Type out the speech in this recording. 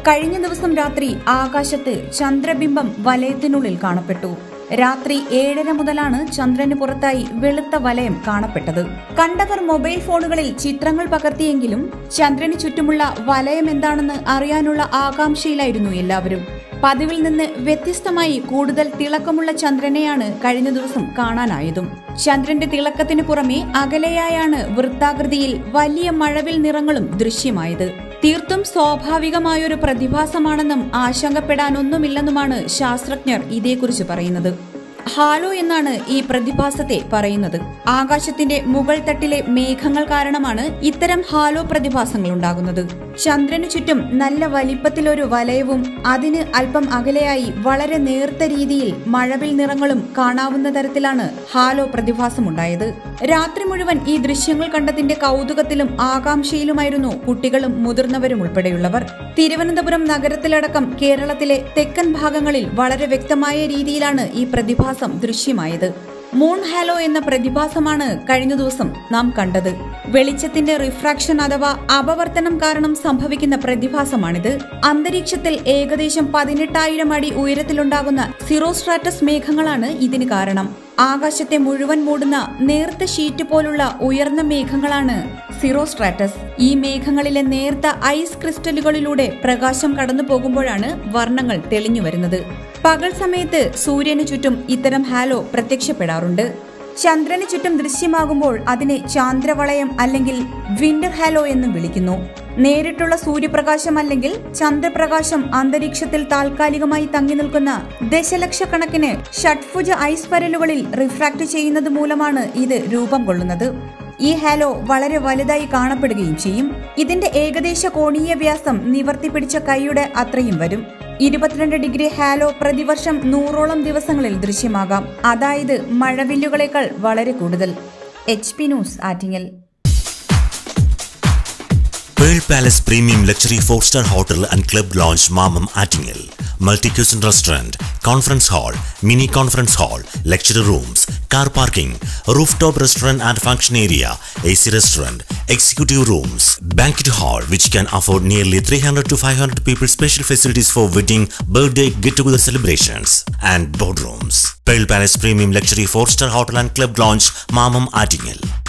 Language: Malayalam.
കഴിഞ്ഞ ദിവസം രാത്രി ആകാശത്ത് ചന്ദ്രബിംബം വലയത്തിനുള്ളിൽ കാണപ്പെട്ടു രാത്രി ഏഴര മുതലാണ് ചന്ദ്രന് പുറത്തായി വെളുത്ത വലയം കാണപ്പെട്ടത് കണ്ടവർ മൊബൈൽ ഫോണുകളിൽ ചിത്രങ്ങൾ പകർത്തിയെങ്കിലും ചന്ദ്രന് ചുറ്റുമുള്ള വലയം എന്താണെന്ന് അറിയാനുള്ള ആകാംക്ഷയിലായിരുന്നു എല്ലാവരും പതിവിൽ നിന്ന് വ്യത്യസ്തമായി കൂടുതൽ തിളക്കമുള്ള ചന്ദ്രനെയാണ് കഴിഞ്ഞ ദിവസം കാണാനായതും ചന്ദ്രന്റെ തിളക്കത്തിന് പുറമെ അകലെയായാണ് വൃത്താകൃതിയിൽ വലിയ മഴവിൽ നിറങ്ങളും ദൃശ്യമായത് തീർത്തും സ്വാഭാവികമായൊരു പ്രതിഭാസമാണെന്നും ആശങ്കപ്പെടാനൊന്നുമില്ലെന്നുമാണ് ശാസ്ത്രജ്ഞർ ഇതേക്കുറിച്ച് പറയുന്നത് ഹാലോ എന്നാണ് ഈ പ്രതിഭാസത്തെ പറയുന്നത് ആകാശത്തിന്റെ മുകൾ തട്ടിലെ മേഘങ്ങൾ കാരണമാണ് ഇത്തരം ഹാലോ പ്രതിഭാസങ്ങൾ ഉണ്ടാകുന്നത് ചന്ദ്രനു ചുറ്റും നല്ല വലിപ്പത്തിലൊരു വലയവും അതിന് അല്പം അകലെയായി വളരെ നേർത്ത രീതിയിൽ മഴവിൽ നിറങ്ങളും കാണാവുന്ന തരത്തിലാണ് ഹാലോ പ്രതിഭാസമുണ്ടായത് രാത്രി മുഴുവൻ ഈ ദൃശ്യങ്ങൾ കണ്ടതിന്റെ കൗതുകത്തിലും ആകാംക്ഷയിലുമായിരുന്നു കുട്ടികളും മുതിർന്നവരും ഉൾപ്പെടെയുള്ളവർ തിരുവനന്തപുരം നഗരത്തിലടക്കം കേരളത്തിലെ തെക്കൻ ഭാഗങ്ങളിൽ വളരെ വ്യക്തമായ രീതിയിലാണ് ഈ പ്രതിഭാസം ദൃശ്യമായത് മൂൺ ഹാലോ എന്ന പ്രതിഭാസമാണ് കഴിഞ്ഞ ദിവസം നാം കണ്ടത് വെളിച്ചത്തിന്റെ റിഫ്രാക്ഷൻ അഥവാ അപവർത്തനം കാരണം സംഭവിക്കുന്ന പ്രതിഭാസമാണിത് അന്തരീക്ഷത്തിൽ ഏകദേശം പതിനെട്ടായിരം അടി ഉയരത്തിലുണ്ടാകുന്ന സിറോസ്ട്രാറ്റസ് മേഘങ്ങളാണ് ഇതിന് കാരണം ആകാശത്തെ മുഴുവൻ മൂടുന്ന നേർത്ത ഷീറ്റ് പോലുള്ള ഉയർന്ന മേഘങ്ങളാണ് സിറോസ്ട്രാറ്റസ് ഈ മേഘങ്ങളിലെ നേർത്ത ഐസ് ക്രിസ്റ്റലുകളിലൂടെ പ്രകാശം കടന്നു പോകുമ്പോഴാണ് വർണ്ണങ്ങൾ തെളിഞ്ഞു വരുന്നത് പകൽ സമയത്ത് സൂര്യന് ചുറ്റും ഇത്തരം ഹാലോ പ്രത്യക്ഷപ്പെടാറുണ്ട് ചന്ദ്രന് ചുറ്റും ദൃശ്യമാകുമ്പോൾ അതിനെ ചാന്ദ്രവളയം അല്ലെങ്കിൽ വിന്റർ ഹാലോ എന്നും വിളിക്കുന്നു നേരിട്ടുള്ള സൂര്യപ്രകാശം അല്ലെങ്കിൽ ചന്ദ്രപ്രകാശം അന്തരീക്ഷത്തിൽ താൽക്കാലികമായി തങ്ങി നിൽക്കുന്ന ദശലക്ഷക്കണക്കിന് ഷഡ്ഭുജ ഐസ് പരലുകളിൽ റിഫ്രാക്ട് ചെയ്യുന്നത് മൂലമാണ് ഇത് രൂപം കൊള്ളുന്നത് ഈ ഹാലോ വളരെ വലുതായി കാണപ്പെടുകയും ചെയ്യും ഇതിന്റെ ഏകദേശ കോണീയ വ്യാസം നിവർത്തി പിടിച്ച കൈയുടെ അത്രയും വരും ഇരുപത്തിരണ്ട് ഡിഗ്രി ഹാലോ പ്രതിവർഷം നൂറോളം ദിവസങ്ങളിൽ ദൃശ്യമാകാം അതായത് മഴവില്ലുകളേക്കാൾ വളരെ കൂടുതൽ H P news Attingal Pearl Palace Premium Luxury 4-star Hotel and Club Lounge Mamam Attingel. Multi-cuisine restaurant, conference hall, mini conference hall, lecture rooms, car parking, rooftop restaurant and function area, AC restaurant, executive rooms, banquet hall which can afford nearly 300 to 500 people special facilities for wedding, birthday, get-together celebrations and boardrooms. Pearl Palace Premium Luxury 4-star Hotel and Club Lounge Mamam Attingel.